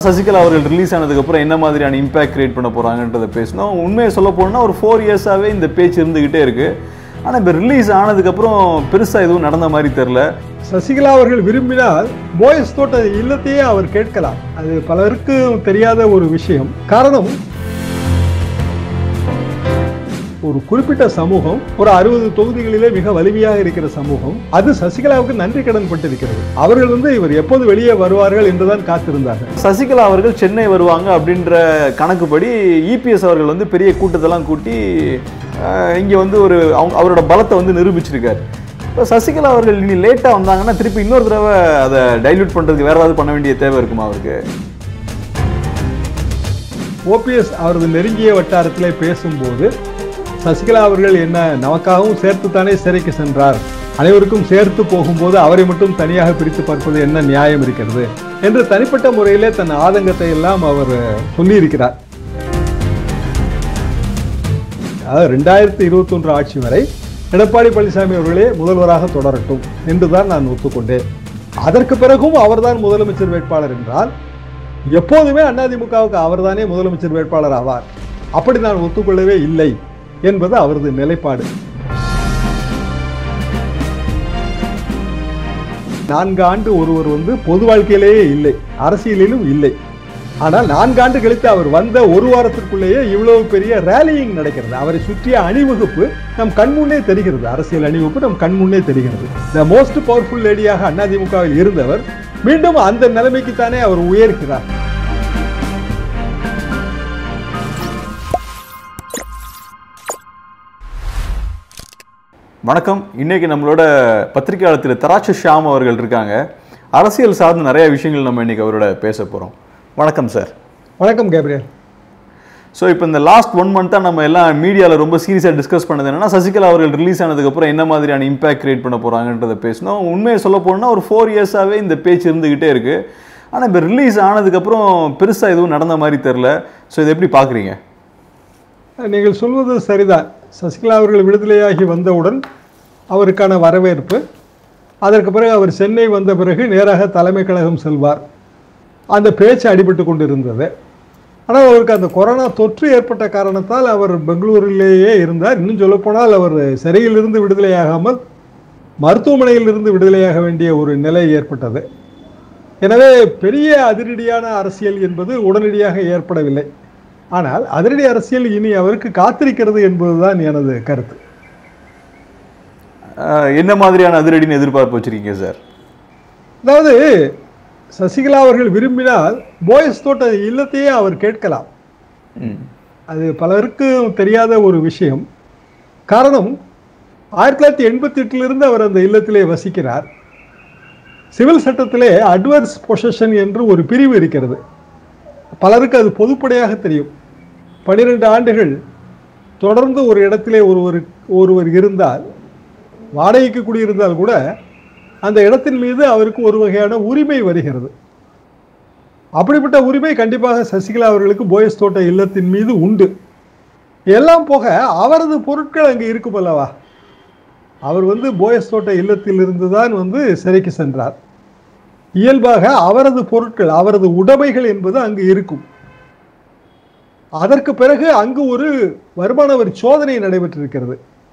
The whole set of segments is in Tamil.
சசிகலா அவர்கள் ரிலீஸ் ஆனதுக்கப்புறம் என்ன மாதிரியான இம்பாக்ட் கிரியேட் பண்ண போகிறாங்கன்றதை பேசணும் உண்மையை சொல்ல போனால் ஒரு ஃபோர் இயர்ஸாகவே இந்த பேச்சு இருந்துக்கிட்டே இருக்குது ஆனால் இப்போ ரிலீஸ் ஆனதுக்கப்புறம் பெருசாக எதுவும் நடந்த மாதிரி தெரில சசிகலா அவர்கள் விரும்பினால் போயஸ் தோட்ட இல்லத்தையே அவர் கேட்கலாம் அது பலருக்கு தெரியாத ஒரு விஷயம் காரணம் ஒரு குறிப்பிட்ட சமூகம் ஒரு அறுபது தொகுதிகளிலே மிக வலிமையாக இருக்கிற சமூகம் அது சசிகலாவுக்கு நன்றி கடன் பட்டிருக்கிறது அவர்கள் வந்து இவர் எப்போது வெளியே வருவார்கள் என்றுதான் காத்திருந்தார்கள் சசிகலா அவர்கள் சென்னை வருவாங்க அப்படின்ற கணக்குப்படி இபிஎஸ் அவர்கள் வந்து பெரிய கூட்டத்தெல்லாம் கூட்டி இங்கே வந்து ஒரு அவங்க அவரோட பலத்தை வந்து நிரூபிச்சிருக்காரு இப்போ சசிகலா அவர்கள் இனி லேட்டாக வந்தாங்கன்னா திருப்பி இன்னொரு தடவை அதை டைல்யூட் பண்ணுறதுக்கு வேற ஏதாவது பண்ண வேண்டிய தேவை இருக்குமா அவருக்கு ஓபிஎஸ் அவரது நெருங்கிய வட்டாரத்திலே பேசும்போது சசிகலா அவர்கள் என்ன நமக்காகவும் சேர்த்துத்தானே சிறைக்கு சென்றார் அனைவருக்கும் சேர்த்து போகும்போது அவரை மட்டும் தனியாக பிரித்து பார்ப்பது என்ன நியாயம் இருக்கிறது என்று தனிப்பட்ட முறையிலே தன் ஆதங்கத்தை எல்லாம் அவர் சொல்லியிருக்கிறார் அதாவது ரெண்டாயிரத்தி இருபத்தொன்று ஆட்சி வரை எடப்பாடி பழனிசாமி அவர்களே முதல்வராக தொடரட்டும் என்றுதான் நான் ஒத்துக்கொண்டேன் அதற்கு பிறகும் அவர்தான் முதலமைச்சர் வேட்பாளர் என்றால் எப்போதுமே அதிமுகவுக்கு அவர்தானே முதலமைச்சர் வேட்பாளர் ஆவார் அப்படி நான் ஒத்துக்கொள்ளவே இல்லை என்பது அவரது நிலைப்பாடு நான்கு ஆண்டு ஒருவர் வந்து பொது வாழ்க்கையிலேயே இல்லை அரசியலிலும் இல்லை ஆனால் நான்காண்டு கழித்து அவர் வந்த ஒரு வாரத்திற்குள்ளேயே இவ்வளவு பெரிய ரேலியிங் நடக்கிறது அவரை சுற்றிய அணிவகுப்பு நம் கண்முன்னே தெரிகிறது அரசியல் அணிவகுப்பு நம் கண்முன்னே தெரிகிறது த மோஸ்ட் பவர்ஃபுல் லேடியாக அதிமுகவில் இருந்தவர் மீண்டும் அந்த நிலைமைக்குத்தானே அவர் உயர்கிறார் வணக்கம் இன்னைக்கு நம்மளோட பத்திரிகையாளர் திரு தராட்சி ஷியாம் அவர்கள் இருக்காங்க அரசியல் சார்ந்து நிறைய விஷயங்கள் நம்ம இன்னைக்கு அவரோட பேச போகிறோம் வணக்கம் சார் வணக்கம் கேப்ரியல் ஸோ இப்போ இந்த லாஸ்ட் ஒன் மந்த்தாக நம்ம எல்லாம் மீடியாவில் ரொம்ப சீரியஸாக டிஸ்கஸ் பண்ணது என்னன்னா சசிகலா அவர்கள் ரிலீஸ் ஆனதுக்கப்புறம் என்ன மாதிரியான இம்பாக்ட் கிரியேட் பண்ண போகிறாங்கன்றதை பேசணும் உண்மையை சொல்ல போனால் ஒரு ஃபோர் இயர்ஸாகவே இந்த பேச்சு இருந்துக்கிட்டே இருக்குது ஆனால் இப்போ ரிலீஸ் ஆனதுக்கப்புறம் பெருசாக எதுவும் நடந்த மாதிரி தெரில ஸோ இதை எப்படி பார்க்குறீங்க நீங்கள் சொல்வது சரிதான் சசிகலா அவர்கள் விடுதலையாகி வந்தவுடன் அவருக்கான வரவேற்பு அதற்கு பிறகு அவர் சென்னை வந்த பிறகு நேராக தலைமை கழகம் செல்வார் அந்த பேச்சு அடிபட்டு கொண்டிருந்தது ஆனால் அவருக்கு அந்த கொரோனா தொற்று ஏற்பட்ட காரணத்தால் அவர் பெங்களூரிலேயே இருந்தார் இன்னும் சொல்லப்போனால் அவர் சிறையிலிருந்து விடுதலையாகாமல் மருத்துவமனையிலிருந்து விடுதலையாக வேண்டிய ஒரு நிலை ஏற்பட்டது எனவே பெரிய அதிரடியான அரசியல் என்பது உடனடியாக ஏற்படவில்லை ஆனால் அதிரடி அரசியல் இனி அவருக்கு காத்திருக்கிறது என்பதுதான் எனது கருத்து அஹ் என்ன மாதிரியான அதிரடின்னு எதிர்பார்ப்பு வச்சிருக்கீங்க சார் அதாவது சசிகலா அவர்கள் விரும்பினால் போயஸ் தோட்ட இல்லத்தையே அவர் கேட்கலாம் ம் அது பலருக்கு தெரியாத ஒரு விஷயம் காரணம் ஆயிரத்தி தொள்ளாயிரத்தி எண்பத்தி எட்டிலிருந்து அவர் அந்த இல்லத்திலே வசிக்கிறார் சிவில் சட்டத்திலே அட்வர்ஸ் பொசஷன் என்று ஒரு பிரிவு இருக்கிறது பலருக்கு அது பொதுப்படையாக தெரியும் பன்னிரெண்டு ஆண்டுகள் தொடர்ந்து ஒரு இடத்திலே ஒருவர் ஒருவர் இருந்தால் வாடகைக்கு குடியிருந்தால் கூட அந்த இடத்தின் மீது அவருக்கு ஒரு வகையான உரிமை வருகிறது அப்படிப்பட்ட உரிமை கண்டிப்பாக சசிகலா அவர்களுக்கு போயஸ் தோட்ட இல்லத்தின் மீது உண்டு எல்லாம் போக அவரது பொருட்கள் அங்கே இருக்கும் அல்லவா அவர் வந்து போயஸ் தோட்ட இல்லத்திலிருந்து தான் வந்து சிறைக்கு சென்றார் இயல்பாக அவரது பொருட்கள் அவரது உடைமைகள் என்பது அங்கு இருக்கும் அதற்கு பிறகு அங்கு ஒரு வருமான வரி சோதனை நடைபெற்றிருக்கிறது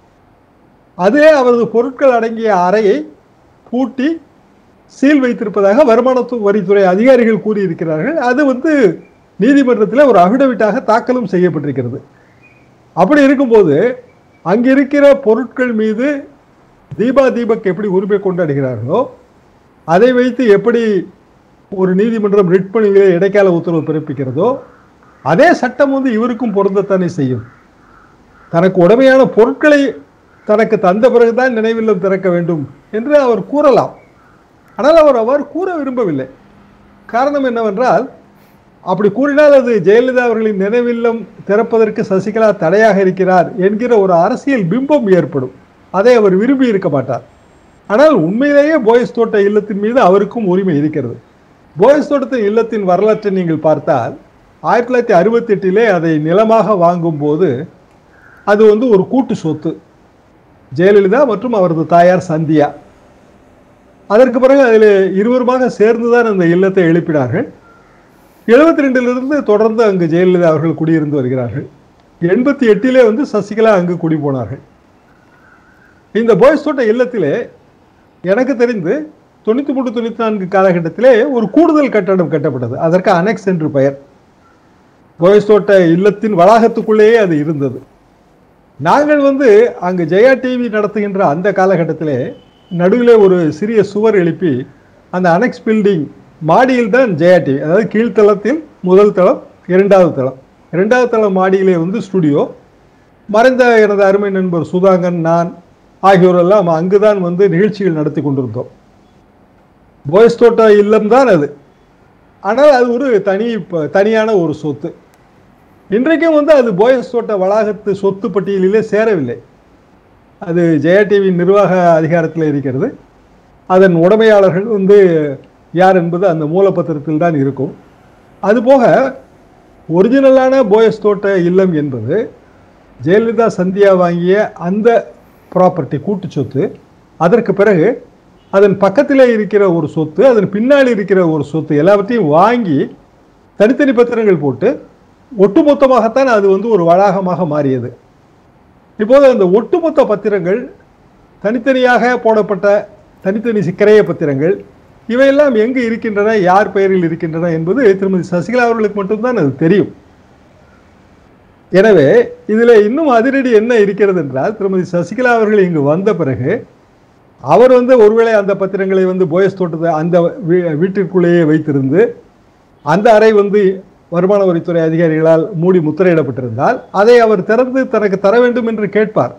அதே அவரது பொருட்கள் அடங்கிய அறையை பூட்டி சீல் வைத்திருப்பதாக வருமான வரித்துறை அதிகாரிகள் கூறியிருக்கிறார்கள் அது வந்து நீதிமன்றத்தில் ஒரு அபிடவிட்டாக தாக்கலும் செய்யப்பட்டிருக்கிறது அப்படி இருக்கும்போது அங்கிருக்கிற பொருட்கள் மீது தீபா தீபக் எப்படி உரிமை கொண்டாடுகிறார்களோ அதை வைத்து எப்படி ஒரு நீதிமன்றம் ரிட் பணிகளை இடைக்கால உத்தரவு பிறப்பிக்கிறதோ அதே சட்டம் வந்து இவருக்கும் பொருந்தத்தானே செய்யும் தனக்கு உடமையான பொருட்களை தனக்கு தந்த பிறகுதான் நினைவில்லம் திறக்க வேண்டும் என்று அவர் கூறலாம் ஆனால் அவர் அவர் கூற விரும்பவில்லை காரணம் என்னவென்றால் அப்படி கூறினால் அது ஜெயலலிதா அவர்களின் நினைவில்லம் திறப்பதற்கு சசிகலா தடையாக இருக்கிறார் என்கிற ஒரு அரசியல் பிம்பம் ஏற்படும் அதை அவர் விரும்பி இருக்க மாட்டார் ஆனால் உண்மையிலேயே போயஸ் தோட்ட இல்லத்தின் மீது அவருக்கும் உரிமை இருக்கிறது போயஸ் தோட்டத்தின் இல்லத்தின் வரலாற்றை நீங்கள் பார்த்தால் ஆயிரத்தி தொள்ளாயிரத்தி அறுபத்தி எட்டிலே அதை நிலமாக வாங்கும்போது அது வந்து ஒரு கூட்டு சொத்து ஜெயலலிதா மற்றும் அவரது தாயார் சந்தியா அதற்கு பிறகு அதில் இருவருமாக சேர்ந்துதான் அந்த இல்லத்தை எழுப்பினார்கள் எழுபத்தி ரெண்டிலிருந்து தொடர்ந்து அங்கு ஜெயலலிதா அவர்கள் குடியிருந்து வருகிறார்கள் எண்பத்தி எட்டிலே வந்து சசிகலா அங்கு குடி போனார்கள் இந்த போய்ஸ் தோட்ட இல்லத்திலே எனக்கு தெரிந்து தொண்ணூற்றி மூணு தொண்ணூற்றி நான்கு காலகட்டத்திலே ஒரு கூடுதல் கட்டடம் கட்டப்பட்டது அதற்கு அனெக்ஸ் என்று பெயர் போய்ஸ் தோட்ட இல்லத்தின் வளாகத்துக்குள்ளேயே அது இருந்தது நாங்கள் வந்து அங்கு ஜெயா டிவி நடத்துகின்ற அந்த காலகட்டத்திலே நடுவில் ஒரு சிறிய சுவர் எழுப்பி அந்த அனெக்ஸ் பில்டிங் மாடியில் தான் ஜெயா டிவி அதாவது கீழ்த்தளத்தில் முதல் தளம் இரண்டாவது தளம் இரண்டாவது தளம் மாடியிலே வந்து ஸ்டுடியோ மறைந்த எனது அருமை நண்பர் சுதாகன் நான் ஆகியோரெல்லாம் அங்குதான் வந்து நிகழ்ச்சிகள் நடத்தி கொண்டிருந்தோம் போய்ஸ் தோட்ட இல்லம் தான் அது ஆனால் அது ஒரு தனி ப- தனியான ஒரு சொத்து இன்றைக்கும் வந்து அது போயஸ் தோட்ட வளாகத்து சொத்து பட்டியலிலே சேரவில்லை அது ஜெயா டிவி நிர்வாக அதிகாரத்தில் இருக்கிறது அதன் உடைமையாளர்கள் வந்து யார் என்பது அந்த மூலப்பத்திரத்தில் தான் இருக்கும் அதுபோக ஒரிஜினலான போயஸ் தோட்ட இல்லம் என்பது ஜெயலலிதா சந்தியா வாங்கிய அந்த ப்ராப்பர்ட்டி கூட்டு சொத்து அதற்கு பிறகு அதன் பக்கத்திலே இருக்கிற ஒரு சொத்து அதன் பின்னாடி இருக்கிற ஒரு சொத்து எல்லாவற்றையும் வாங்கி தனித்தனி பத்திரங்கள் போட்டு ஒட்டுமொத்தமாகத்தான் அது வந்து ஒரு வளாகமாக மாறியது இப்போது அந்த ஒட்டுமொத்த பத்திரங்கள் தனித்தனியாக போடப்பட்ட தனித்தனி சிக்கரைய பத்திரங்கள் இவையெல்லாம் எங்கு இருக்கின்றன யார் பெயரில் இருக்கின்றன என்பது திருமதி சசிகலா அவர்களுக்கு மட்டும்தான் அது தெரியும் எனவே இதில் இன்னும் அதிரடி என்ன இருக்கிறது என்றால் திருமதி சசிகலா அவர்கள் இங்கு வந்த பிறகு அவர் வந்து ஒருவேளை அந்த பத்திரங்களை வந்து போயஸ் தோட்டத்தை அந்த வீ- வீட்டிற்குள்ளேயே வைத்திருந்து அந்த அறை வந்து வருமான வரித்துறை அதிகாரிகளால் மூடி முத்திரையிடப்பட்டிருந்தால் அதை அவர் திறந்து தனக்கு தர வேண்டும் என்று கேட்பார்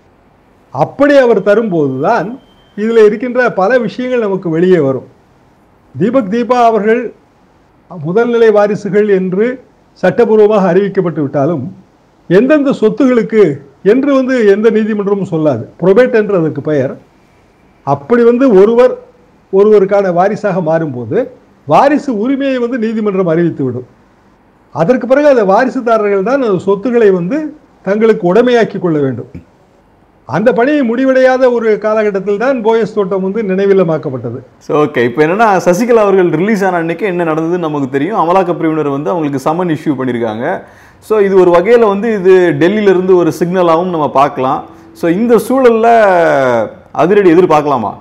அப்படி அவர் தரும்போதுதான் இதில் இருக்கின்ற பல விஷயங்கள் நமக்கு வெளியே வரும் தீபக் தீபா அவர்கள் முதல்நிலை வாரிசுகள் என்று சட்டபூர்வமாக அறிவிக்கப்பட்டு விட்டாலும் எந்தெந்த சொத்துகளுக்கு என்று வந்து எந்த நீதிமன்றமும் சொல்லாது புரொபேட் என்று அதற்கு பெயர் அப்படி வந்து ஒருவர் ஒருவருக்கான வாரிசாக மாறும்போது வாரிசு உரிமையை வந்து நீதிமன்றம் அறிவித்து விடும் அதற்கு பிறகு அந்த வாரிசுதாரர்கள் தான் அந்த சொத்துக்களை வந்து தங்களுக்கு உடைமையாக்கி கொள்ள வேண்டும் அந்த பணி முடிவடையாத ஒரு காலகட்டத்தில் தான் போயஸ் தோட்டம் வந்து நினைவில்லமாக்கப்பட்டது ஸோ ஓகே இப்போ என்னன்னா சசிகலா அவர்கள் ரிலீஸ் ஆன அன்னைக்கு என்ன நடந்ததுன்னு நமக்கு தெரியும் அமலாக்க பிரிவினர் வந்து அவங்களுக்கு சம்மன் இஷ்யூ பண்ணியிருக்காங்க ஸோ இது ஒரு வகையில் வந்து இது டெல்லியில இருந்து ஒரு சிக்னலாகவும் நம்ம பார்க்கலாம் ஸோ இந்த சூழல்ல அதிரடி எதிர்பார்க்கலாமா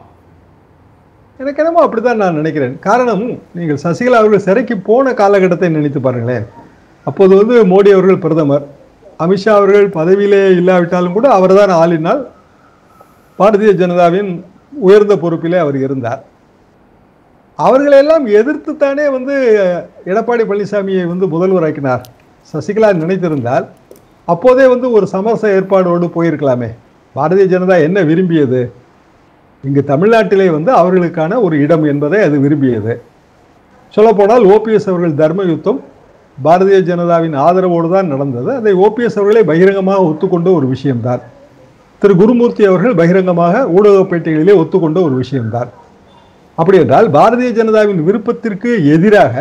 எனக்கு என்னமோ அப்படிதான் நான் நினைக்கிறேன் காரணம் நீங்கள் சசிகலா அவர்கள் சிறைக்கு போன காலகட்டத்தை நினைத்து பாருங்களேன் அப்போது வந்து மோடி அவர்கள் பிரதமர் அமித்ஷா அவர்கள் பதவியிலே இல்லாவிட்டாலும் கூட அவர்தான் ஆளினால் பாரதிய ஜனதாவின் உயர்ந்த பொறுப்பிலே அவர் இருந்தார் அவர்களெல்லாம் எதிர்த்துத்தானே வந்து எடப்பாடி பழனிசாமியை வந்து முதல்வராக்கினார் சசிகலா நினைத்திருந்தால் அப்போதே வந்து ஒரு சமரச ஏற்பாடோடு போயிருக்கலாமே பாரதிய ஜனதா என்ன விரும்பியது இங்கு தமிழ்நாட்டிலே வந்து அவர்களுக்கான ஒரு இடம் என்பதை அது விரும்பியது சொல்லப்போனால் ஓபிஎஸ் அவர்கள் தர்ம யுத்தம் பாரதிய ஜனதாவின் ஆதரவோடு தான் நடந்தது அதை ஓபிஎஸ் அவர்களே பகிரங்கமாக ஒத்துக்கொண்ட ஒரு விஷயம்தான் திரு குருமூர்த்தி அவர்கள் பகிரங்கமாக ஊடக பேட்டிகளிலே ஒத்துக்கொண்ட ஒரு விஷயம்தான் அப்படி என்றால் பாரதிய ஜனதாவின் விருப்பத்திற்கு எதிராக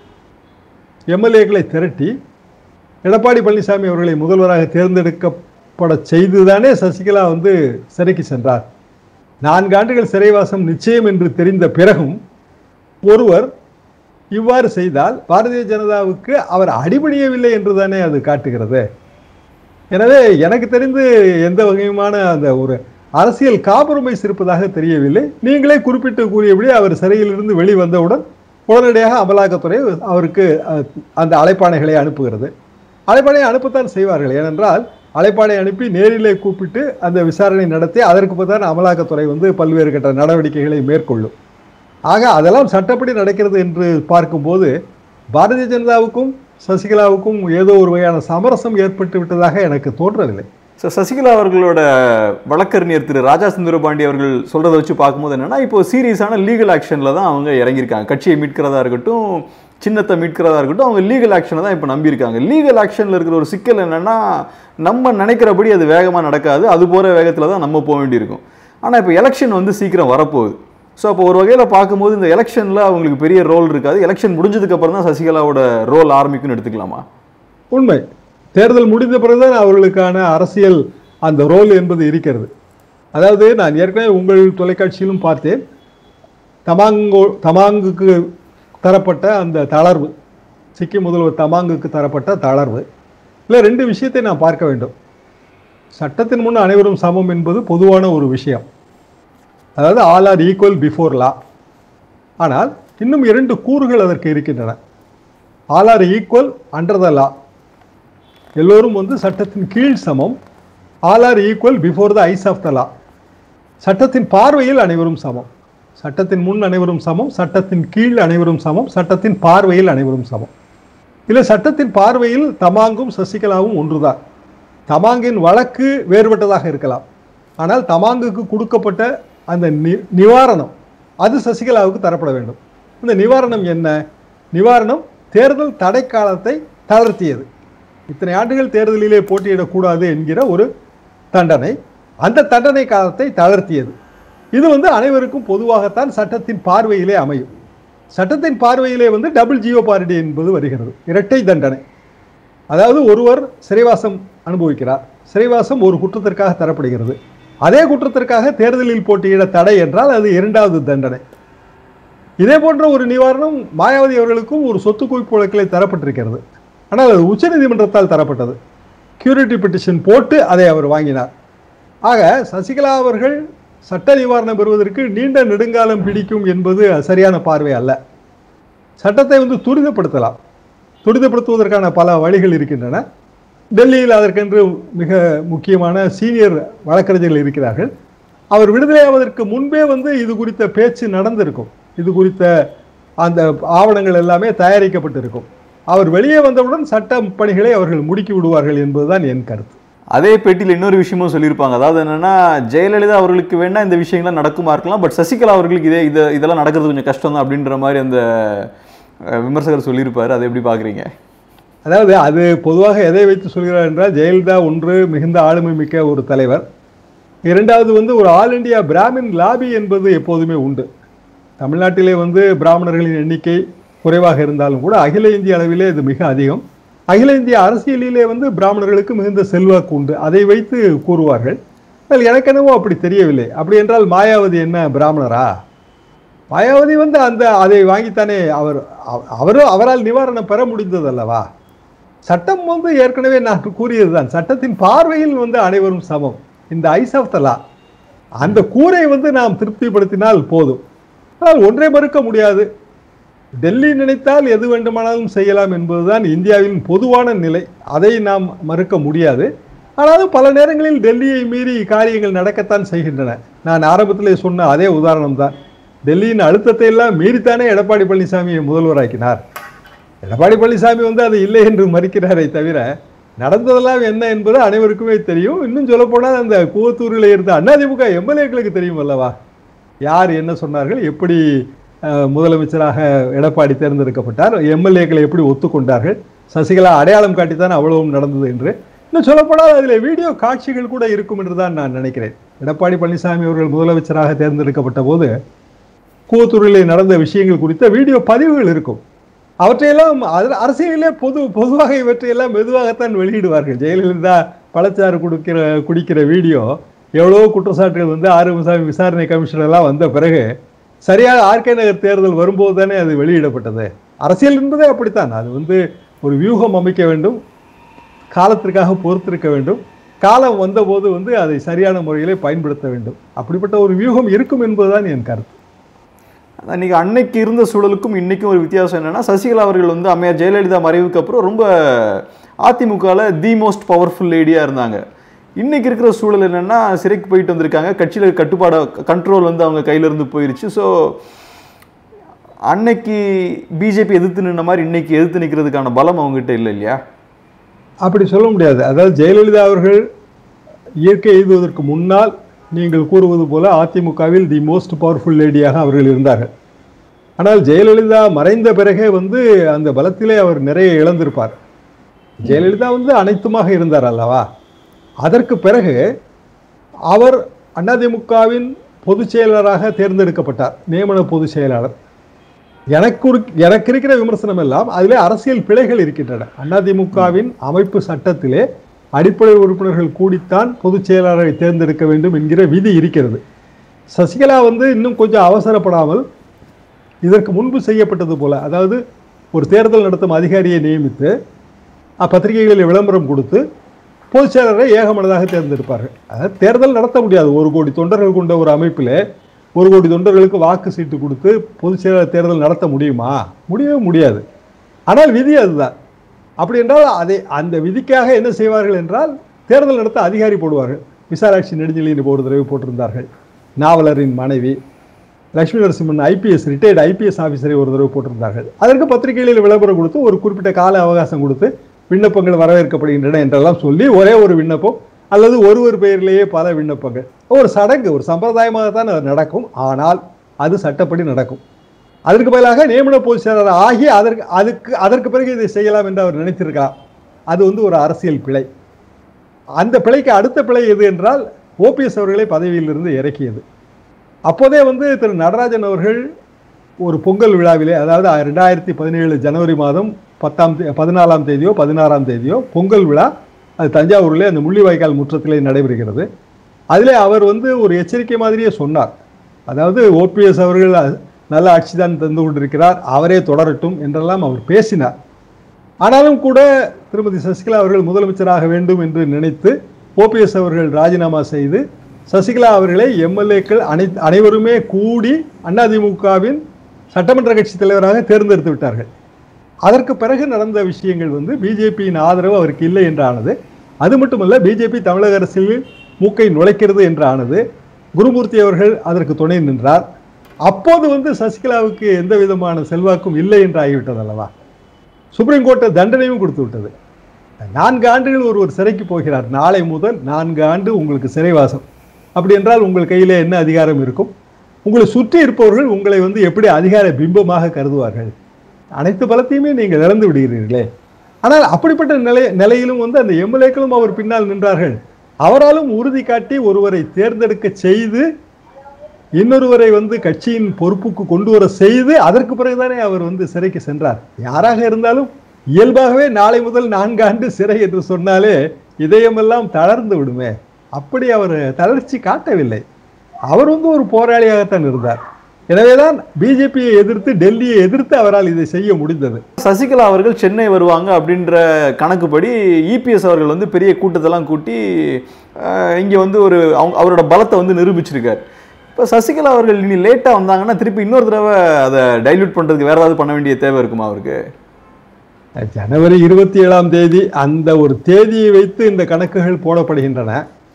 எம்எல்ஏக்களை திரட்டி எடப்பாடி பழனிசாமி அவர்களை முதல்வராக தேர்ந்தெடுக்கப்பட செய்துதானே சசிகலா வந்து சிறைக்கு சென்றார் நான்கு ஆண்டுகள் சிறைவாசம் நிச்சயம் என்று தெரிந்த பிறகும் ஒருவர் இவ்வாறு செய்தால் பாரதிய ஜனதாவுக்கு அவர் அடிபணியவில்லை என்றுதானே அது காட்டுகிறது எனவே எனக்கு தெரிந்து எந்த வகையுமான அந்த ஒரு அரசியல் காப்புரிமைஸ் இருப்பதாக தெரியவில்லை நீங்களே குறிப்பிட்டு கூறியபடி அவர் சிறையிலிருந்து வெளிவந்தவுடன் உடனடியாக அமலாக்கத்துறை அவருக்கு அஹ், அந்த அழைப்பாணைகளை அனுப்புகிறது அழைப்பாணை அனுப்பத்தான் செய்வார்கள் ஏனென்றால் அழைப்பாணை அனுப்பி நேரிலே கூப்பிட்டு அந்த விசாரணை நடத்தி அதற்கு தான் அமலாக்கத்துறை வந்து பல்வேறு கட்ட நடவடிக்கைகளை மேற்கொள்ளும் ஆக அதெல்லாம் சட்டப்படி நடக்கிறது என்று பார்க்கும்போது பாரதிய ஜனதாவுக்கும் சசிகலாவுக்கும் ஏதோ ஒரு வகையான சமரசம் ஏற்பட்டு விட்டதாக எனக்கு தோன்றவில்லை ஸோ சசிகலா அவர்களோட வழக்கறிஞர் திரு ராஜா சுந்தரபாண்டி அவர்கள் சொல்றதை வச்சு பார்க்கும்போது என்னன்னா இப்போ சீரியஸான லீகல் ஆக்ஷன்ல தான் அவங்க இறங்கியிருக்காங்க கட்சியை மீட்கிறதா இருக்கட்டும் சின்னத்தை மீட்கிறதா இருக்கட்டும் அவங்க லீகல் ஆக்ஷனை தான் இப்போ நம்பியிருக்காங்க லீகல் ஆக்ஷனில் இருக்கிற ஒரு சிக்கல் என்னன்னா நம்ம நினைக்கிறபடி அது வேகமாக நடக்காது அது போகிற வேகத்தில் தான் நம்ம போக வேண்டியிருக்கும் ஆனால் இப்போ எலெக்ஷன் வந்து சீக்கிரம் வரப்போகுது ஸோ அப்போ ஒரு வகையில் பார்க்கும்போது இந்த எலெக்ஷனில் அவங்களுக்கு பெரிய ரோல் இருக்காது எலெக்ஷன் முடிஞ்சதுக்கு அப்புறம் தான் சசிகலாவோட ரோல் ஆரம்பிக்கும்னு எடுத்துக்கலாமா உண்மை தேர்தல் முடிந்த பிறகுதான் அவர்களுக்கான அரசியல் அந்த ரோல் என்பது இருக்கிறது அதாவது நான் ஏற்கனவே உங்கள் தொலைக்காட்சியிலும் பார்த்தேன் தமாங்கோ தமாங்குக்கு தரப்பட்ட அந்த தளர்வு சிக்கிம் முதல்வர் தமாங்குக்கு தரப்பட்ட தளர்வு இல்லை ரெண்டு விஷயத்தை நான் பார்க்க வேண்டும் சட்டத்தின் முன் அனைவரும் சமம் என்பது பொதுவான ஒரு விஷயம் அதாவது all are equal before law ஆனால் இன்னும் இரண்டு கூறுகள் அதற்கு இருக்கின்றன all are equal under the law எல்லோரும் வந்து சட்டத்தின் கீழ் சமம் all are equal before the eyes of the law சட்டத்தின் பார்வையில் அனைவரும் சமம் சட்டத்தின் முன் அனைவரும் சமம் சட்டத்தின் கீழ் அனைவரும் சமம் சட்டத்தின் பார்வையில் அனைவரும் சமம் இல்லை சட்டத்தின் பார்வையில் தமாங்கும் சசிகலாவும் ஒன்றுதான் தமாங்கின் வழக்கு வேறுபட்டதாக இருக்கலாம் ஆனால் தமாங்குக்கு கொடுக்கப்பட்ட அந்த நி- நிவாரணம் அது சசிகலாவுக்கு தரப்பட வேண்டும் இந்த நிவாரணம் என்ன நிவாரணம் தேர்தல் தடை காலத்தை தளர்த்தியது இத்தனை ஆண்டுகள் தேர்தலிலே போட்டியிடக்கூடாது என்கிற ஒரு தண்டனை அந்த தண்டனை காலத்தை தளர்த்தியது இது வந்து அனைவருக்கும் பொதுவாகத்தான் சட்டத்தின் பார்வையிலே அமையும் சட்டத்தின் பார்வையிலே வந்து டபுள் ஜியோ பார்டி என்பது வருகிறது இரட்டை தண்டனை அதாவது ஒருவர் சிறைவாசம் அனுபவிக்கிறார் சிறைவாசம் ஒரு குற்றத்திற்காக தரப்படுகிறது அதே குற்றத்திற்காக தேர்தலில் போட்டியிட தடை என்றால் அது இரண்டாவது தண்டனை இதே போன்ற ஒரு நிவாரணம் மாயாவதி அவர்களுக்கும் ஒரு சொத்து குவிப்பு வழக்கில் தரப்பட்டிருக்கிறது ஆனால் அது உச்சநீதிமன்றத்தால் தரப்பட்டது கியூரிட்டி பெட்டிஷன் போட்டு அதை அவர் வாங்கினார் ஆக சசிகலா அவர்கள் சட்ட நிவாரணம் பெறுவதற்கு நீண்ட நெடுங்காலம் பிடிக்கும் என்பது சரியான பார்வை அல்ல சட்டத்தை வந்து துரிதப்படுத்தலாம் துரிதப்படுத்துவதற்கான பல வழிகள் இருக்கின்றன டெல்லியில் அதற்கென்று மிக முக்கியமான சீனியர் வழக்கறிஞர்கள் இருக்கிறார்கள் அவர் விடுதலையாவதற்கு முன்பே வந்து இது குறித்த பேச்சு நடந்திருக்கும் இது குறித்த அந்த ஆவணங்கள் எல்லாமே தயாரிக்கப்பட்டிருக்கும் அவர் வெளியே வந்தவுடன் சட்ட பணிகளை அவர்கள் முடுக்கி விடுவார்கள் என்பதுதான் என் கருத்து அதே பேட்டியில் இன்னொரு விஷயமும் சொல்லியிருப்பாங்க அதாவது என்னன்னா ஜெயலலிதா அவர்களுக்கு வேணா இந்த விஷயங்கள்லாம் நடக்குமா இருக்கலாம் பட் சசிகலா அவர்களுக்கு இதே இது இதெல்லாம் நடக்கிறது கொஞ்சம் கஷ்டம் தான் அப்படின்ற மாதிரி அந்த அஹ், விமர்சகர் சொல்லியிருப்பாரு அதை எப்படி பார்க்குறீங்க அதாவது அது பொதுவாக எதை வைத்து சொல்கிறார் என்றால் ஜெயலலிதா ஒன்று மிகுந்த ஆளுமை மிக்க ஒரு தலைவர் இரண்டாவது வந்து ஒரு ஆல் இந்தியா பிராமின் லாபி என்பது எப்போதுமே உண்டு தமிழ்நாட்டிலே வந்து பிராமணர்களின் எண்ணிக்கை குறைவாக இருந்தாலும் கூட அகில இந்திய அளவிலே இது மிக அதிகம் அகில இந்திய அரசியலிலே வந்து பிராமணர்களுக்கு மிகுந்த செல்வாக்கு உண்டு அதை வைத்து கூறுவார்கள் ஆனால் எனக்கெனவோ அப்படி தெரியவில்லை அப்படி என்றால் மாயாவதி என்ன பிராமணரா மாயாவதி வந்து அந்த அதை வாங்கித்தானே அவர் அவ- அவரும் அவரால் நிவாரணம் பெற முடிந்தது அல்லவா சட்டம் வந்து ஏற்கனவே நான் கூறியதுதான் சட்டத்தின் பார்வையில் வந்து அனைவரும் சமம் இந்த ஐஸ் ஆஃப் த லா அந்த கூரை வந்து நாம் திருப்திப்படுத்தினால் போதும் ஆனால் ஒன்றை மறுக்க முடியாது டெல்லி நினைத்தால் எது வேண்டுமானாலும் செய்யலாம் என்பதுதான் இந்தியாவின் பொதுவான நிலை அதை நாம் மறுக்க முடியாது ஆனாலும் பல நேரங்களில் டெல்லியை மீறி காரியங்கள் நடக்கத்தான் செய்கின்றன நான் ஆரம்பத்திலே சொன்ன அதே உதாரணம் தான் டெல்லியின் அழுத்தத்தை எல்லாம் மீறித்தானே எடப்பாடி பழனிசாமியை முதல்வராக்கினார் எடப்பாடி பழனிசாமி வந்து அது இல்லை என்று மறுக்கிறாரே தவிர நடந்ததெல்லாம் என்ன என்பது அனைவருக்குமே தெரியும் இன்னும் சொல்லப்போனால் அந்த கூவத்தூரில் இருந்த அதிமுக எம்எல்ஏக்களுக்கு தெரியும் அல்லவா யார் என்ன சொன்னார்கள் எப்படி அஹ், முதலமைச்சராக எடப்பாடி தேர்ந்தெடுக்கப்பட்டார் எம்எல்ஏக்களை எப்படி ஒத்துக்கொண்டார்கள் சசிகலா அடையாளம் காட்டித்தான் அவ்வளவும் நடந்தது என்று இன்னும் சொல்லப்போனால் அதில் வீடியோ காட்சிகள் கூட இருக்கும் என்று தான் நான் நினைக்கிறேன் எடப்பாடி பழனிசாமி அவர்கள் முதலமைச்சராக தேர்ந்தெடுக்கப்பட்ட போது கூவத்தூரிலே நடந்த விஷயங்கள் குறித்த வீடியோ பதிவுகள் இருக்கும் அவற்றையெல்லாம் அதில் அரசியலிலே பொது பொதுவாக இவற்றையெல்லாம் மெதுவாகத்தான் வெளியிடுவார்கள் ஜெயலலிதா பழச்சாறு கொடுக்கிற குடிக்கிற வீடியோ எவ்வளவோ குற்றச்சாட்டுகள் வந்து ஆறுமுகசாமி விசாரணை கமிஷன் எல்லாம் வந்த பிறகு சரியாக ஆர்கே நகர் தேர்தல் வரும்போது தானே அது வெளியிடப்பட்டது அரசியல் என்பதே அப்படித்தான் அது வந்து ஒரு வியூகம் அமைக்க வேண்டும் காலத்திற்காக பொறுத்திருக்க வேண்டும் காலம் வந்தபோது வந்து அதை சரியான முறையிலே பயன்படுத்த வேண்டும் அப்படிப்பட்ட ஒரு வியூகம் இருக்கும் என்பதுதான் என் கருத்து அதான் இன்னைக்கு அன்னைக்கு இருந்த சூழலுக்கும் இன்னைக்கும் ஒரு வித்தியாசம் என்னன்னா சசிகலா அவர்கள் வந்து அம்மையார் ஜெயலலிதா மறைவுக்கு அப்புறம் ரொம்ப அதிமுகவில் தி மோஸ்ட் பவர்ஃபுல் லேடியா இருந்தாங்க இன்னைக்கு இருக்கிற சூழல் என்னன்னா சிறைக்கு போயிட்டு வந்திருக்காங்க கட்சியில் கட்டுப்பாடு கண்ட்ரோல் வந்து அவங்க கையில இருந்து போயிருச்சு ஸோ அன்னைக்கு பிஜேபி எதிர்த்து நின்ன மாதிரி இன்னைக்கு எதிர்த்து நிற்கிறதுக்கான பலம் அவங்ககிட்ட இல்லை இல்லையா அப்படி சொல்ல முடியாது அதாவது ஜெயலலிதா அவர்கள் இயற்கை எய்துவதற்கு முன்னால் நீங்கள் கூறுவது போல அதிமுகவில் தி மோஸ்ட் பவர்ஃபுல் லேடியாக அவர்கள் இருந்தார்கள் ஆனால் ஜெயலலிதா மறைந்த பிறகே வந்து அந்த பலத்திலே அவர் நிறைய இழந்திருப்பார் ஜெயலலிதா வந்து அனைத்துமாக இருந்தார் அல்லவா அதற்கு பிறகு அவர் அதிமுகவின் பொதுச் செயலாளராக தேர்ந்தெடுக்கப்பட்டார் நியமன பொதுச் செயலாளர் எனக்கு ஒரு- எனக்கு இருக்கிற விமர்சனம் எல்லாம் அதிலே அரசியல் பிழைகள் இருக்கின்றன அதிமுகவின் அமைப்பு சட்டத்திலே அடிப்படை உறுப்பினர்கள் கூடித்தான் பொதுச் செயலாளரை தேர்ந்தெடுக்க வேண்டும் என்கிற விதி இருக்கிறது சசிகலா வந்து இன்னும் கொஞ்சம் அவசரப்படாமல் இதற்கு முன்பு செய்யப்பட்டது போல அதாவது ஒரு தேர்தல் நடத்தும் அதிகாரியை நியமித்து அஹ், பத்திரிகைகளில் விளம்பரம் கொடுத்து பொதுச் செயலரை ஏகமனதாக தேர்ந்தெடுப்பார்கள் அதாவது தேர்தல் நடத்த முடியாது ஒரு கோடி தொண்டர்கள் கொண்ட ஒரு அமைப்பில் ஒரு கோடி தொண்டர்களுக்கு வாக்கு சீட்டு கொடுத்து பொதுச் செயலர் தேர்தல் நடத்த முடியுமா முடியவே முடியாது ஆனால் விதி அதுதான் அப்படி என்றால் அதை அந்த விதிக்காக என்ன செய்வார்கள் என்றால் தேர்தல் நடத்த அதிகாரி போடுவார்கள் விசாலாட்சி நெடுஞ்செழியன் ஒரு தடவை போட்டிருந்தார்கள் நாவலரின் மனைவி Lakshmi Narasimhan IPS retired IPS ஆஃபீஸரை ஒரு தடவை போட்டிருந்தார்கள் அதற்கு பத்திரிகைகளில் விளம்பரம் கொடுத்து ஒரு குறிப்பிட்ட கால அவகாசம் கொடுத்து விண்ணப்பங்கள் வரவேற்கப்படுகின்றன என்றெல்லாம் சொல்லி ஒரே ஒரு விண்ணப்பம் அல்லது ஒருவர் பெயரிலேயே பல விண்ணப்பங்கள் ஒரு சடங்கு ஒரு சம்பிரதாயமாக தான் அது நடக்கும் ஆனால் அது சட்டப்படி நடக்கும் அதற்கு பதிலாக நியமன பொதுச் செயலாளர் ஆகி அதற்கு அதுக்கு அதற்கு பிறகு இதை செய்யலாம் என்று அவர் நினைத்திருக்கலாம் அது வந்து ஒரு அரசியல் பிழை அந்த பிழைக்கு அடுத்த பிழை எது என்றால் ஓபிஎஸ் அவர்களை பதவியிலிருந்து இறக்கியது அப்போதே வந்து திரு நடராஜன் அவர்கள் ஒரு பொங்கல் விழாவிலே அதாவது ரெண்டாயிரத்தி பதினேழு ஜனவரி மாதம் பத்தாம் தே பதினாலாம் தேதியோ பதினாறாம் தேதியோ பொங்கல் விழா அது தஞ்சாவூரிலே அந்த முள்ளிவாய்க்கால் முற்றத்திலே நடைபெறுகிறது அதிலே அவர் வந்து ஒரு எச்சரிக்கை மாதிரியே சொன்னார் அதாவது ஓபிஎஸ் அவர்கள் அ- நல்ல ஆட்சி தான் தந்து கொண்டிருக்கிறார் அவரே தொடரட்டும் என்றெல்லாம் அவர் பேசினார் ஆனாலும் கூட திருமதி சசிகலா அவர்கள் முதலமைச்சராக வேண்டும் என்று நினைத்து ஓபிஎஸ் அவர்கள் ராஜினாமா செய்து சசிகலா அவர்களை எம்எல்ஏக்கள் அனை அனைவருமே கூடி அதிமுகவின் சட்டமன்ற கட்சி தலைவராக தேர்ந்தெடுத்து விட்டார்கள் அதற்கு பிறகு நடந்த விஷயங்கள் வந்து பிஜேபியின் ஆதரவு அவருக்கு இல்லை என்றானது அது மட்டுமல்ல பிஜேபி தமிழக அரசியலில் மூக்கை நுழைக்கிறது என்றானது குருமூர்த்தி அவர்கள் அதற்கு துணை நின்றார் அப்போது வந்து சசிகலாவுக்கு எந்த விதமான செல்வாக்கும் இல்லை என்று ஆகிவிட்டது அல்லவா சுப்ரீம் கோர்ட்டு தண்டனையும் கொடுத்து விட்டது நான்கு ஆண்டுகள் ஒருவர் சிறைக்கு போகிறார் நாளை முதல் நான்கு ஆண்டு உங்களுக்கு சிறைவாசம் அப்படி என்றால் உங்கள் கையில் என்ன அதிகாரம் இருக்கும் உங்களை சுற்றி இருப்பவர்கள் உங்களை வந்து எப்படி அதிகார பிம்பமாக கருதுவார்கள் அனைத்து பலத்தையுமே நீங்கள் இழந்து விடுகிறீர்களே ஆனால் அப்படிப்பட்ட நிலை நிலையிலும் வந்து அந்த எம்எல்ஏக்களும் அவர் பின்னால் நின்றார்கள் அவராலும் உறுதி காட்டி ஒருவரை தேர்ந்தெடுக்க செய்து இன்னொருவரை வந்து கட்சியின் பொறுப்புக்கு கொண்டு வர செய்து அதற்கு பிறகுதானே அவர் வந்து சிறைக்கு சென்றார் யாராக இருந்தாலும் இயல்பாகவே நாளை முதல் நான்கு ஆண்டு சிறை என்று சொன்னாலே இதயமெல்லாம் தளர்ந்து விடுமே அப்படி அவர் தளர்ச்சி காட்டவில்லை அவர் வந்து ஒரு போராளியாகத்தான் இருந்தார் எனவேதான் பிஜேபியை எதிர்த்து டெல்லியை எதிர்த்து அவரால் இதை செய்ய முடிந்தது சசிகலா அவர்கள் சென்னை வருவாங்க அப்படின்ற கணக்குப்படி இபிஎஸ் அவர்கள் வந்து பெரிய கூட்டத்தெல்லாம் கூட்டி அஹ், இங்க வந்து ஒரு அவங்க அவரோட பலத்தை வந்து நிரூபிச்சிருக்காரு இப்போ சசிகலா அவர்கள் இனி லேட்டாக வந்தாங்கன்னா திருப்பி இன்னொரு தடவை அதை டைல்யூட் பண்ணுறதுக்கு வேற ஏதாவது பண்ண வேண்டிய தேவை இருக்குமா அவருக்கு ஜனவரி இருபத்தி ஏழாம் தேதி அந்த ஒரு தேதியை வைத்து இந்த கணக்குகள் போடப்படுகின்றன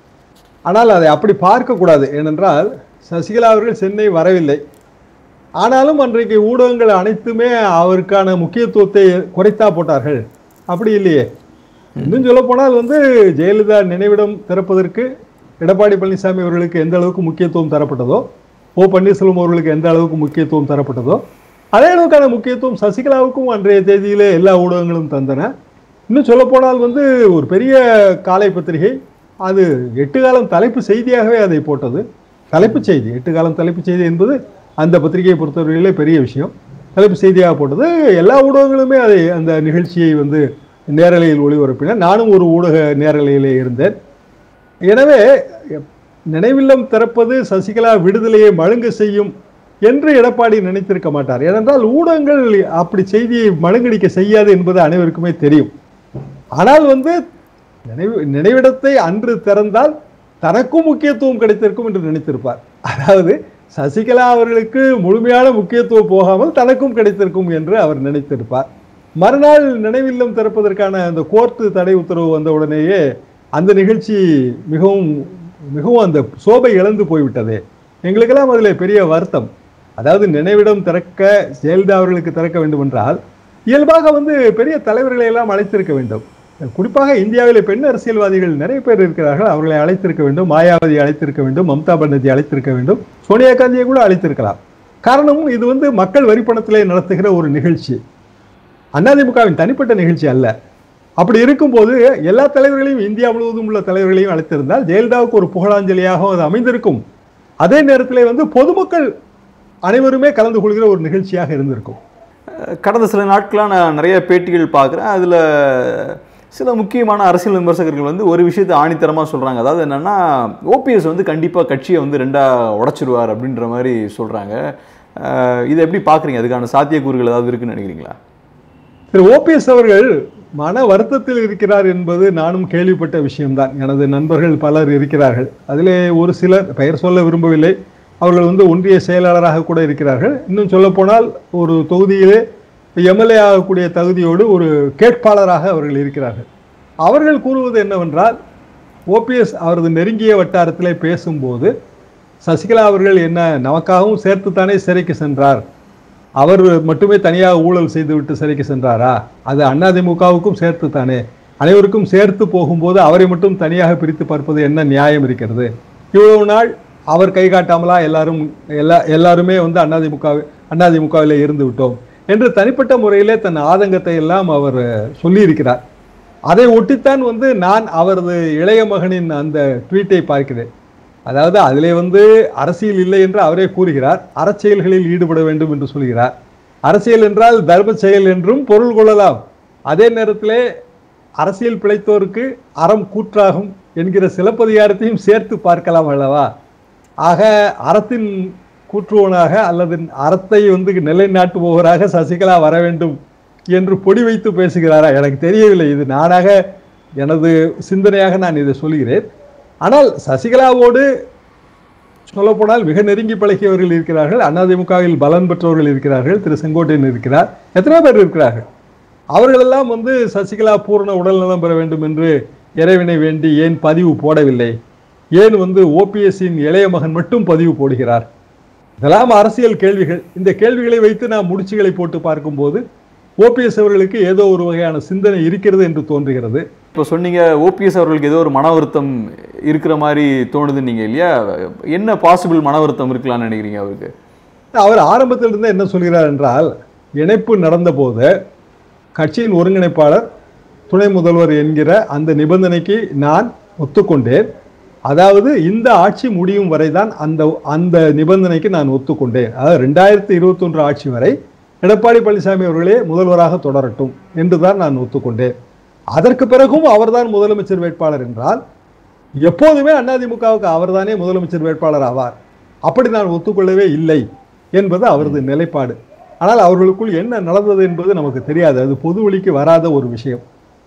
ஆனால் அதை அப்படி பார்க்கக்கூடாது ஏனென்றால் சசிகலா அவர்கள் சென்னை வரவில்லை ஆனாலும் அன்றைக்கு ஊடகங்கள் அனைத்துமே அவருக்கான முக்கியத்துவத்தை குறைத்தா போட்டார்கள் அப்படி இல்லையே இன்னும் சொல்ல போனால் வந்து ஜெயலலிதா நினைவிடம் திறப்பதற்கு எடப்பாடி பழனிசாமி அவர்களுக்கு எந்த அளவுக்கு முக்கியத்துவம் தரப்பட்டதோ ஓ பன்னீர்செல்வம் அவர்களுக்கு எந்த அளவுக்கு முக்கியத்துவம் தரப்பட்டதோ அதே அளவுக்கான முக்கியத்துவம் சசிகலாவுக்கும் அன்றைய தேதியிலே எல்லா ஊடகங்களும் தந்தன இன்னும் சொல்ல போனால் வந்து ஒரு பெரிய காலை பத்திரிகை அது எட்டு காலம் தலைப்பு செய்தியாகவே அதை போட்டது தலைப்புச் செய்தி எட்டு காலம் தலைப்புச் செய்தி என்பது அந்த பத்திரிகையை பொறுத்தவரையிலே பெரிய விஷயம் தலைப்பு செய்தியாக போட்டது எல்லா ஊடகங்களுமே அதை அந்த நிகழ்ச்சியை வந்து நேரலையில் ஒளிபரப்பின நானும் ஒரு ஊடக நேரலையிலே இருந்தேன் எனவே நினைவில்லம் திறப்பது சசிகலா விடுதலையை மழுங்க செய்யும் என்று எடப்பாடி நினைத்திருக்க மாட்டார் ஏனென்றால் ஊடகங்கள் அப்படி செய்தியை மழுங்கடிக்க செய்யாது என்பது அனைவருக்குமே தெரியும் ஆனால் வந்து நினைவு நினைவிடத்தை அன்று திறந்தால் தனக்கும் முக்கியத்துவம் கிடைத்திருக்கும் என்று நினைத்திருப்பார் அதாவது சசிகலா அவர்களுக்கு முழுமையான முக்கியத்துவம் போகாமல் தனக்கும் கிடைத்திருக்கும் என்று அவர் நினைத்திருப்பார் மறுநாள் நினைவில்லம் திறப்பதற்கான அந்த கோர்ட்டு தடை உத்தரவு வந்த உடனேயே அந்த நிகழ்ச்சி மிகவும் மிகவும் அந்த சோபை இழந்து போய்விட்டது எங்களுக்கெல்லாம் அதில் பெரிய வருத்தம் அதாவது நினைவிடம் திறக்க ஜெயலலிதா அவர்களுக்கு திறக்க வேண்டும் என்றால் இயல்பாக வந்து பெரிய தலைவர்களை எல்லாம் அழைத்திருக்க வேண்டும் குறிப்பாக இந்தியாவிலே பெண் அரசியல்வாதிகள் நிறைய பேர் இருக்கிறார்கள் அவர்களை அழைத்திருக்க வேண்டும் மாயாவதி அழைத்திருக்க வேண்டும் மம்தா பானர்ஜி அழைத்திருக்க வேண்டும் சோனியா காந்தியை கூட அழைத்திருக்கலாம் காரணம் இது வந்து மக்கள் வரிப்பணத்திலே நடத்துகிற ஒரு நிகழ்ச்சி அதிமுகவின் தனிப்பட்ட நிகழ்ச்சி அல்ல அப்படி இருக்கும்போது எல்லா தலைவர்களையும் இந்தியா முழுவதும் உள்ள தலைவர்களையும் அழைத்திருந்தால் ஜெயலலிதாவுக்கு ஒரு புகழாஞ்சலியாக அது அமைந்திருக்கும் அதே நேரத்தில் வந்து பொதுமக்கள் அனைவருமே கலந்து கொள்கிற ஒரு நிகழ்ச்சியாக இருந்திருக்கும் அஹ் கடந்த சில நாட்களாக நான் நிறைய பேட்டிகள் பார்க்குறேன் அதில் சில முக்கியமான அரசியல் விமர்சகர்கள் வந்து ஒரு விஷயத்தை ஆணித்தரமாக சொல்கிறாங்க அதாவது என்னென்னா ஓபிஎஸ் வந்து கண்டிப்பாக கட்சியை வந்து ரெண்டாக உடைச்சிருவார் அப்படின்ற மாதிரி சொல்கிறாங்க இதை எப்படி பார்க்குறீங்க அதுக்கான சாத்தியக்கூறுகள் ஏதாவது இருக்குன்னு நினைக்கிறீங்களா திரு ஓபிஎஸ் அவர்கள் மன வருத்தத்தில் இருக்கிறார் என்பது நானும் கேள்விப்பட்ட விஷயம்தான் எனது நண்பர்கள் பலர் இருக்கிறார்கள் அதிலே ஒரு சிலர் பெயர் சொல்ல விரும்பவில்லை அவர்கள் வந்து ஒன்றிய செயலாளராக கூட இருக்கிறார்கள் இன்னும் சொல்லப்போனால் ஒரு தொகுதியிலே எம்எல்ஏ ஆகக்கூடிய தகுதியோடு ஒரு கேட்பாளராக அவர்கள் இருக்கிறார்கள் அவர்கள் கூறுவது என்னவென்றால் ஓபிஎஸ் அவரது நெருங்கிய வட்டாரத்திலே பேசும்போது சசிகலா அவர்கள் என்ன நமக்காகவும் சேர்த்துத்தானே சிறைக்கு சென்றார் அவர் மட்டுமே தனியாக ஊழல் செய்துவிட்டு சிறைக்கு சென்றாரா அது அதிமுகவுக்கும் சேர்த்து தானே அனைவருக்கும் சேர்த்து போகும்போது அவரை மட்டும் தனியாக பிரித்து பார்ப்பது என்ன நியாயம் இருக்கிறது இவ்வளவு நாள் அவர் கை காட்டாமலா எல்லாரும் எல்லா எல்லாருமே வந்து அதிமுக அதிமுகவில் இருந்து விட்டோம் என்று தனிப்பட்ட முறையிலே தன் ஆதங்கத்தை எல்லாம் அவர் சொல்லியிருக்கிறார் அதை ஒட்டித்தான் வந்து நான் அவரது இளைய மகனின் அந்த ட்வீட்டை பார்க்கிறேன் அதாவது அதிலே வந்து அரசியல் இல்லை என்று அவரே கூறுகிறார் அறச்செயல்களில் ஈடுபட வேண்டும் என்று சொல்கிறார் அரசியல் என்றால் தர்ம செயல் என்றும் பொருள் கொள்ளலாம் அதே நேரத்திலே அரசியல் பிழைத்தோருக்கு அறம் கூற்றாகும் என்கிற சிலப்பதிகாரத்தையும் சேர்த்து பார்க்கலாம் அல்லவா ஆக அறத்தின் கூற்றுவனாக அல்லது அறத்தை வந்து நிலைநாட்டுபவராக சசிகலா வர வேண்டும் என்று பொடி வைத்து பேசுகிறாரா எனக்கு தெரியவில்லை இது நானாக எனது சிந்தனையாக நான் இதை சொல்கிறேன் ஆனால் சசிகலாவோடு சொல்லப்போனால் மிக நெருங்கி பழகியவர்கள் இருக்கிறார்கள் அதிமுகவில் பலன் பெற்றவர்கள் இருக்கிறார்கள் திரு செங்கோட்டையன் இருக்கிறார் எத்தனை பேர் இருக்கிறார்கள் அவர்களெல்லாம் வந்து சசிகலா பூரண உடல்நலம் பெற வேண்டும் என்று இறைவனை வேண்டி ஏன் பதிவு போடவில்லை ஏன் வந்து ஓபிஎஸ்ஸின் இளைய மகன் மட்டும் பதிவு போடுகிறார் இதெல்லாம் அரசியல் கேள்விகள் இந்த கேள்விகளை வைத்து நாம் முடிச்சுகளை போட்டு பார்க்கும்போது ஓபிஎஸ் அவர்களுக்கு ஏதோ ஒரு வகையான சிந்தனை இருக்கிறது என்று தோன்றுகிறது இப்போ சொன்னீங்க ஓபிஎஸ் அவர்களுக்கு ஏதோ ஒரு மன வருத்தம் இருக்கிற மாதிரி தோணுது நீங்க இல்லையா என்ன பாசிபிள் மன வருத்தம் இருக்கலாம்னு நினைக்கிறீங்க அவருக்கு அவர் ஆரம்பத்தில் இருந்து என்ன சொல்கிறார் என்றால் இணைப்பு நடந்தபோது கட்சியின் ஒருங்கிணைப்பாளர் துணை முதல்வர் என்கிற அந்த நிபந்தனைக்கு நான் ஒத்துக்கொண்டேன் அதாவது இந்த ஆட்சி முடியும் வரைதான் அந்த அந்த நிபந்தனைக்கு நான் ஒத்துக்கொண்டேன் அதாவது ரெண்டாயிரத்தி இருபத்தொன்று ஆட்சி வரை எடப்பாடி பழனிசாமி அவர்களே முதல்வராக தொடரட்டும் என்றுதான் நான் ஒத்துக்கொண்டேன் அதற்கு பிறகும் அவர்தான் முதலமைச்சர் வேட்பாளர் என்றால் எப்போதுமே அதிமுகவுக்கு அவர்தானே முதலமைச்சர் வேட்பாளர் ஆவார் அப்படி நான் ஒத்துக்கொள்ளவே இல்லை என்பது அவரது நிலைப்பாடு ஆனால் அவர்களுக்குள் என்ன நடந்தது என்பது நமக்கு தெரியாது அது பொது வழிக்கு வராத ஒரு விஷயம்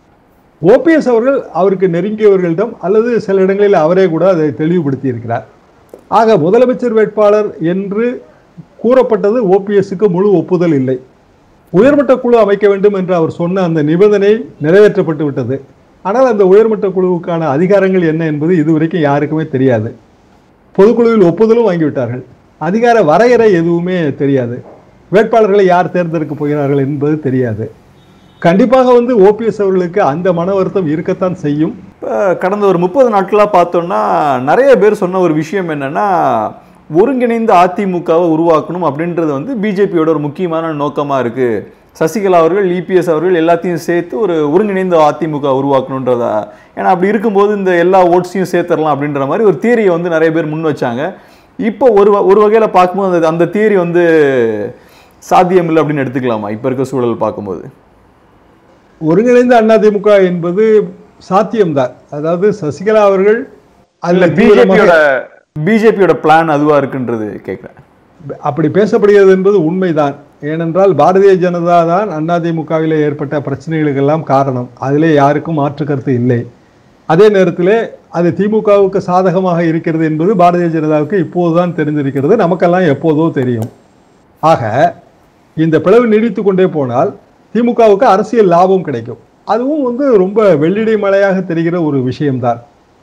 ஓபிஎஸ் அவர்கள் அவருக்கு நெருங்கியவர்களிடம் அல்லது சில இடங்களில் அவரே கூட அதை தெளிவுபடுத்தி இருக்கிறார் ஆக முதலமைச்சர் வேட்பாளர் என்று கூறப்பட்டது ஓபிஎஸ்க்கு முழு ஒப்புதல் இல்லை உயர்மட்ட குழு அமைக்க வேண்டும் என்று அவர் சொன்ன அந்த நிபந்தனை நிறைவேற்றப்பட்டு விட்டது ஆனால் அந்த உயர்மட்ட குழுவுக்கான அதிகாரங்கள் என்ன என்பது இதுவரைக்கும் யாருக்குமே தெரியாது பொதுக்குழுவில் ஒப்புதலும் வாங்கிவிட்டார்கள் அதிகார வரையறை எதுவுமே தெரியாது வேட்பாளர்களை யார் தேர்ந்தெடுக்க போகிறார்கள் என்பது தெரியாது கண்டிப்பாக வந்து ஓபிஎஸ் அவர்களுக்கு அந்த மன வருத்தம் இருக்கத்தான் செய்யும் இப்போ கடந்த ஒரு முப்பது நாட்களாக பார்த்தோம்னா நிறைய பேர் சொன்ன ஒரு விஷயம் என்னன்னா ஒருங்கிணைந்த அதிமுகவை உருவாக்கணும் அப்படின்றது வந்து பிஜேபியோட ஒரு முக்கியமான நோக்கமாக இருக்கு சசிகலா அவர்கள் இபிஎஸ் அவர்கள் எல்லாத்தையும் சேர்த்து ஒரு ஒருங்கிணைந்த அதிமுக உருவாக்கணுன்றதா ஏன்னா அப்படி இருக்கும்போது இந்த எல்லா ஓட்ஸையும் சேர்த்துடலாம் அப்படின்ற மாதிரி ஒரு தியரியை வந்து நிறைய பேர் முன் வச்சாங்க இப்போ ஒரு வ- ஒரு வகையில் பார்க்கும்போது அந்த- அந்த தியரி வந்து சாத்தியம் இல்லை அப்படின்னு எடுத்துக்கலாமா இப்போ இருக்க சூழல் பார்க்கும்போது ஒருங்கிணைந்த அதிமுக என்பது சாத்தியம்தான் அதாவது சசிகலா அவர்கள் இல்ல அதில் தீவிரமாக- பிஜேபியோட பிஜேபியோட பிளான் அதுவா இருக்குன்றது கேட்குறேன் அப்படி பேசப்படுகிறது என்பது உண்மைதான் ஏனென்றால் பாரதிய ஜனதா தான் அதிமுகவிலே ஏற்பட்ட பிரச்சனைகளுக்கெல்லாம் காரணம் அதிலே யாருக்கும் மாற்று கருத்து இல்லை அதே நேரத்திலே அது திமுகவுக்கு சாதகமாக இருக்கிறது என்பது பாரதிய ஜனதாவுக்கு இப்போதுதான் தெரிந்திருக்கிறது நமக்கெல்லாம் எப்போதோ தெரியும் ஆக இந்த பிளவு நீடித்து கொண்டே போனால் திமுகவுக்கு அரசியல் லாபம் கிடைக்கும் அதுவும் வந்து ரொம்ப வெள்ளிடை மலையாக தெரிகிற ஒரு விஷயம்தான்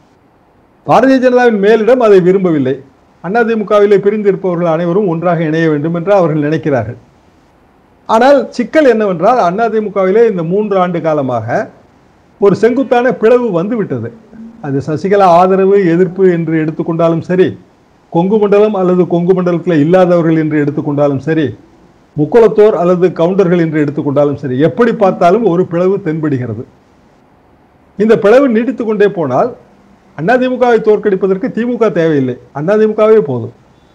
பாரதிய ஜனதாவின் மேலிடம் அதை விரும்பவில்லை அதிமுகவிலே பிரிந்திருப்பவர்கள் அனைவரும் ஒன்றாக இணைய வேண்டும் என்று அவர்கள் நினைக்கிறார்கள் ஆனால் சிக்கல் என்னவென்றால் அதிமுகவிலே இந்த மூன்று ஆண்டு காலமாக ஒரு செங்குத்தான பிளவு வந்துவிட்டது அது சசிகலா ஆதரவு எதிர்ப்பு என்று எடுத்துக்கொண்டாலும் சரி கொங்கு மண்டலம் அல்லது கொங்கு மண்டலத்தில் இல்லாதவர்கள் என்று எடுத்துக்கொண்டாலும் சரி முக்குளத்தோர் அல்லது கவுண்டர்கள் என்று எடுத்துக்கொண்டாலும் சரி எப்படி பார்த்தாலும் ஒரு பிளவு தென்படுகிறது இந்த பிளவு நீடித்து கொண்டே போனால் அதிமுகவை தோற்கடிப்பதற்கு திமுக தேவையில்லை அதிமுகவே போதும்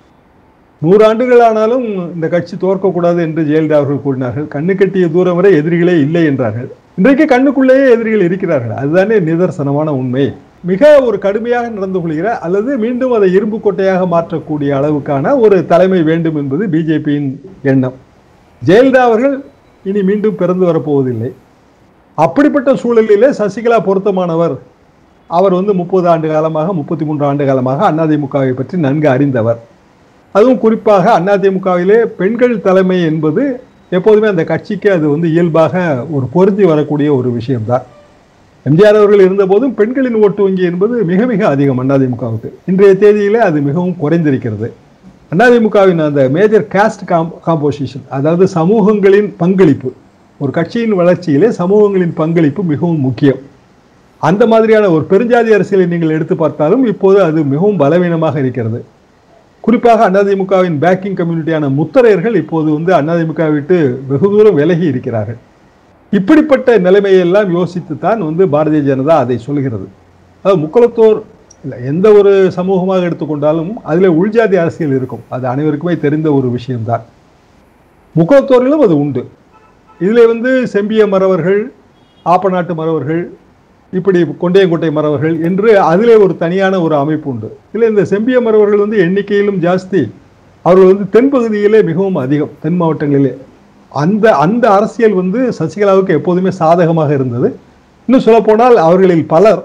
நூறு ஆண்டுகள் ஆனாலும் இந்த கட்சி தோற்கக்கூடாது என்று ஜெயலலிதா அவர்கள் கூறினார்கள் கண்ணு கட்டிய தூரம் வரை எதிரிகளே இல்லை என்றார்கள் இன்றைக்கு கண்ணுக்குள்ளேயே எதிரிகள் இருக்கிறார்கள் அதுதானே நிதர்சனமான உண்மை மிக ஒரு கடுமையாக நடந்து கொள்கிற அல்லது மீண்டும் அதை இரும்பு கோட்டையாக மாற்றக்கூடிய அளவுக்கான ஒரு தலைமை வேண்டும் என்பது பிஜேபியின் எண்ணம் ஜெயலலிதா அவர்கள் இனி மீண்டும் பிறந்து வரப்போவதில்லை அப்படிப்பட்ட சூழலிலே சசிகலா பொருத்தமானவர் அவர் வந்து முப்பது ஆண்டு காலமாக முப்பத்தி மூன்று ஆண்டு காலமாக அதிமுகவை பற்றி நன்கு அறிந்தவர் அதுவும் குறிப்பாக அதிமுகவிலே பெண்கள் தலைமை என்பது எப்போதுமே அந்த கட்சிக்கு அது வந்து இயல்பாக ஒரு பொருந்தி வரக்கூடிய ஒரு விஷயம்தான் எம்ஜிஆர் அவர்கள் இருந்தபோதும் பெண்களின் ஓட்டு வங்கி என்பது மிக மிக அதிகம் அதிமுகவுக்கு இன்றைய தேதியிலே அது மிகவும் குறைந்திருக்கிறது அதிமுகவின் அந்த மேஜர் காஸ்ட் காம் காம்போசிஷன் அதாவது சமூகங்களின் பங்களிப்பு ஒரு கட்சியின் வளர்ச்சியிலே சமூகங்களின் பங்களிப்பு மிகவும் முக்கியம் அந்த மாதிரியான ஒரு பெருஞ்சாதி அரசியலை நீங்கள் எடுத்து பார்த்தாலும் இப்போது அது மிகவும் பலவீனமாக இருக்கிறது குறிப்பாக அதிமுகவின் பேக்கிங் கம்யூனிட்டியான முத்தரையர்கள் இப்போது வந்து அதிமுக விட்டு வெகு தூரம் விலகி இருக்கிறார்கள் இப்படிப்பட்ட நிலைமையெல்லாம் யோசித்து தான் வந்து பாரதிய ஜனதா அதை சொல்கிறது அதாவது முக்குளத்தோர் இல்லை எந்த ஒரு சமூகமாக எடுத்துக்கொண்டாலும் அதில் உள்ஜாதி அரசியல் இருக்கும் அது அனைவருக்குமே தெரிந்த ஒரு விஷயம்தான் முக்குளத்தோரிலும் அது உண்டு இதில் வந்து செம்பிய மறவர்கள் ஆப்பநாட்டு மறவர்கள் இப்படி கொண்டையங்கோட்டை மறவர்கள் என்று அதிலே ஒரு தனியான ஒரு அமைப்பு உண்டு இதில் இந்த செம்பிய மறவர்கள் வந்து எண்ணிக்கையிலும் ஜாஸ்தி அவர்கள் வந்து தென்பகுதியிலே மிகவும் அதிகம் தென் மாவட்டங்களிலே அந்த அந்த அரசியல் வந்து சசிகலாவுக்கு எப்போதுமே சாதகமாக இருந்தது இன்னும் சொல்லப்போனால் அவர்களில் பலர்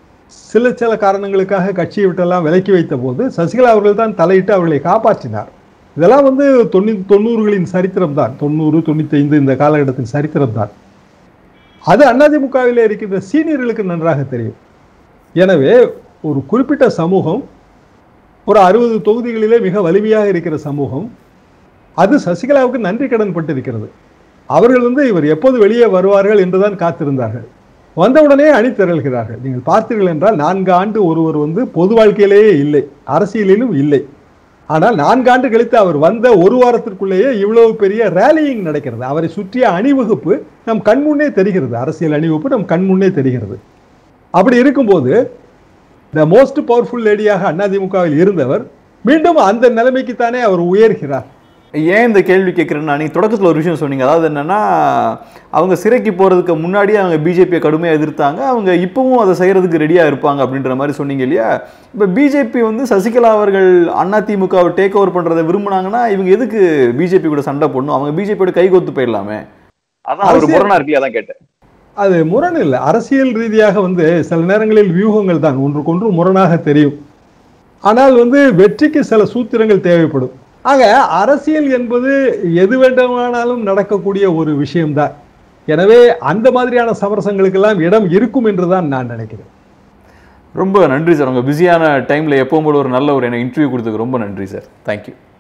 சில சில காரணங்களுக்காக கட்சியை விட்டெல்லாம் விலக்கி வைத்த போது சசிகலா அவர்கள் தான் தலையிட்டு அவர்களை காப்பாற்றினார் இதெல்லாம் வந்து தொண்ணூ தொண்ணூறுகளின் சரித்திரம் தான் தொண்ணூறு தொண்ணூத்தைந்து இந்த காலகட்டத்தின் சரித்திரம் தான் அது அதிமுகவிலே இருக்கின்ற சீனியர்களுக்கு நன்றாக தெரியும் எனவே ஒரு குறிப்பிட்ட சமூகம் ஒரு அறுபது தொகுதிகளிலே மிக வலிமையாக இருக்கிற சமூகம் அது சசிகலாவுக்கு நன்றி கடன் பட்டிருக்கிறது அவர்கள் வந்து இவர் எப்போது வெளியே வருவார்கள் என்றுதான் காத்திருந்தார்கள் வந்தவுடனே அணி திரள்கிறார்கள் நீங்கள் பார்த்தீர்கள் என்றால் நான்கு ஆண்டு ஒருவர் வந்து பொது வாழ்க்கையிலேயே இல்லை அரசியலிலும் இல்லை ஆனால் நான்காண்டு கழித்து அவர் வந்த ஒரு வாரத்திற்குள்ளேயே இவ்வளவு பெரிய ரேலியிங் நடக்கிறது அவரை சுற்றிய அணிவகுப்பு நம் கண்முன்னே தெரிகிறது அரசியல் அணிவகுப்பு நம் கண்முன்னே தெரிகிறது அப்படி இருக்கும்போது த மோஸ்ட் பவர்ஃபுல் லேடியாக அதிமுகவில் இருந்தவர் மீண்டும் அந்த நிலைமைக்குத்தானே அவர் உயர்கிறார் ஏன் இந்த கேள்வி கேட்குறேன்னா நீங்கள் தொடக்கத்தில் ஒரு விஷயம் சொன்னீங்க அதாவது என்னன்னா அவங்க சிறைக்கு போகிறதுக்கு முன்னாடியே அவங்க பிஜேபியை கடுமையாக எதிர்த்தாங்க அவங்க இப்பவும் அதை செய்கிறதுக்கு ரெடியாக இருப்பாங்க அப்படின்ற மாதிரி சொன்னீங்க இல்லையா இப்போ பிஜேபி வந்து சசிகலா அவர்கள் அதிமுகவை டேக் ஓவர் பண்ணுறதை விரும்புனாங்கன்னா இவங்க எதுக்கு பிஜேபி கூட சண்டை போடணும் அவங்க பிஜேபியோட கைகோத்து போயிடலாமே அதான் ஒரு அரசியல்- முரணா இருக்கு அதான் கேட்டேன் அது முரண் இல்லை அரசியல் ரீதியாக வந்து சில நேரங்களில் வியூகங்கள் தான் ஒன்றுக்கொன்று முரணாக தெரியும் ஆனால் வந்து வெற்றிக்கு சில சூத்திரங்கள் தேவைப்படும் ஆக அரசியல் என்பது எது வேண்டுமானாலும் நடக்கக்கூடிய ஒரு விஷயம்தான் எனவே அந்த மாதிரியான சமரசங்களுக்கெல்லாம் இடம் இருக்கும் என்று தான் நான் நினைக்கிறேன் ரொம்ப நன்றி சார் உங்கள் பிஸியான டைமில் எப்பவும் போல ஒரு நல்ல ஒரு எனக்கு இன்டர்வியூ கொடுத்ததுக்கு ரொம்ப நன்றி சார் தேங்க்யூ